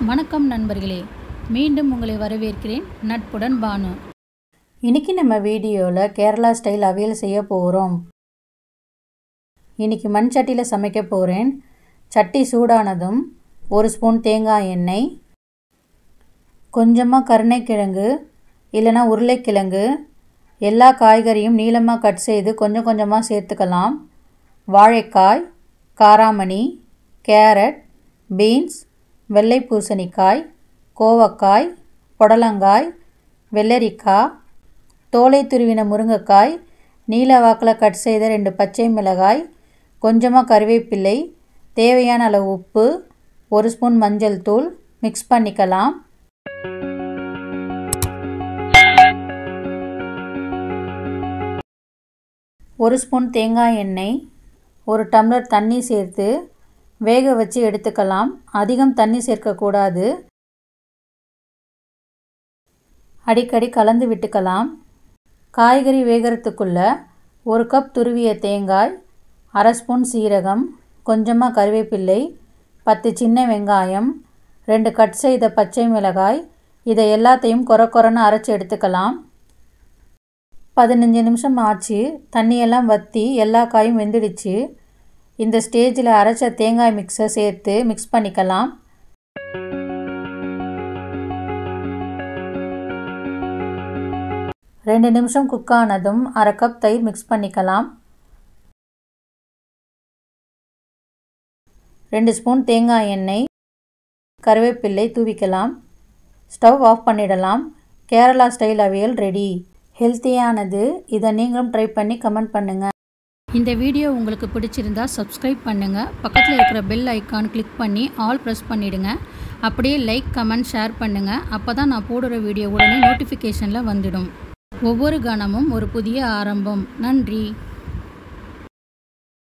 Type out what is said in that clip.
வணக்கம் நண்பர்களே மீண்டும் உங்களை வரவேற்கிறேன் நட்புடன் பானு இன்னைக்கு நம்ம வீடியோவில் கேரளா ஸ்டைல் அவியல் செய்ய போகிறோம் இன்னைக்கு மண் சட்டியில் சமைக்க போகிறேன் சட்டி சூடானதும் ஒரு ஸ்பூன் தேங்காய் எண்ணெய் கொஞ்சமாக கருணைக்கிழங்கு இல்லைனா உருளைக்கிழங்கு எல்லா காய்கறியும் நீளமாக கட் செய்து கொஞ்சம் கொஞ்சமாக சேர்த்துக்கலாம் வாழைக்காய் காராமணி கேரட் பீன்ஸ் வெள்ளை பூசணிக்காய் கோவக்காய் புடலங்காய் வெள்ளரிக்காய் தோலை துருவின முருங்கைக்காய் நீல வாக்கில் கட் செய்த ரெண்டு பச்சை மிளகாய் கொஞ்சமாக கருவேப்பிலை தேவையான அளவு உப்பு ஒரு ஸ்பூன் மஞ்சள் தூள் மிக்ஸ் பண்ணிக்கலாம் ஒரு ஸ்பூன் தேங்காய் எண்ணெய் ஒரு டம்ளர் தண்ணி சேர்த்து வேக வச்சு எடுத்துக்கலாம் அதிகம் தண்ணி சேர்க்கக்கூடாது அடிக்கடி கலந்து விட்டுக்கலாம் காய்கறி வேகிறதுக்குள்ள ஒரு கப் துருவிய தேங்காய் அரை ஸ்பூன் சீரகம் கொஞ்சமாக கருவேப்பிள்ளை பத்து சின்ன வெங்காயம் ரெண்டு கட் செய்த பச்சை மிளகாய் இதை எல்லாத்தையும் கொர கொரன்னு அரைச்சி எடுத்துக்கலாம் பதினஞ்சு நிமிஷம் ஆச்சு தண்ணியெல்லாம் வற்றி எல்லா காயும் வெந்துடுச்சு இந்த ஸ்டேஜில் அரைச்ச தேங்காய் மிக்ஸை சேர்த்து மிக்ஸ் பண்ணிக்கலாம் ரெண்டு நிமிஷம் குக் ஆனதும் அரை கப் தயிர் மிக்ஸ் பண்ணிக்கலாம் ரெண்டு ஸ்பூன் தேங்காய் எண்ணெய் கருவேப்பிள்ளை தூவிக்கலாம் ஸ்டவ் ஆஃப் பண்ணிடலாம் கேரளா ஸ்டைல் அவியல் ரெடி ஹெல்த்தியானது இதை நீங்களும் ட்ரை பண்ணி கமெண்ட் பண்ணுங்கள் இந்த வீடியோ உங்களுக்கு பிடிச்சிருந்தா சப்ஸ்கிரைப் பண்ணுங்கள் பக்கத்தில் இருக்கிற பெல் ஐக்கான் கிளிக் பண்ணி ஆல் ப்ரெஸ் பண்ணிவிடுங்க அப்படியே லைக் கமெண்ட் ஷேர் பண்ணுங்கள் அப்போ தான் நான் போடுற வீடியோ உடனே நோட்டிஃபிகேஷனில் வந்துடும் ஒவ்வொரு கணமும் ஒரு புதிய ஆரம்பம் நன்றி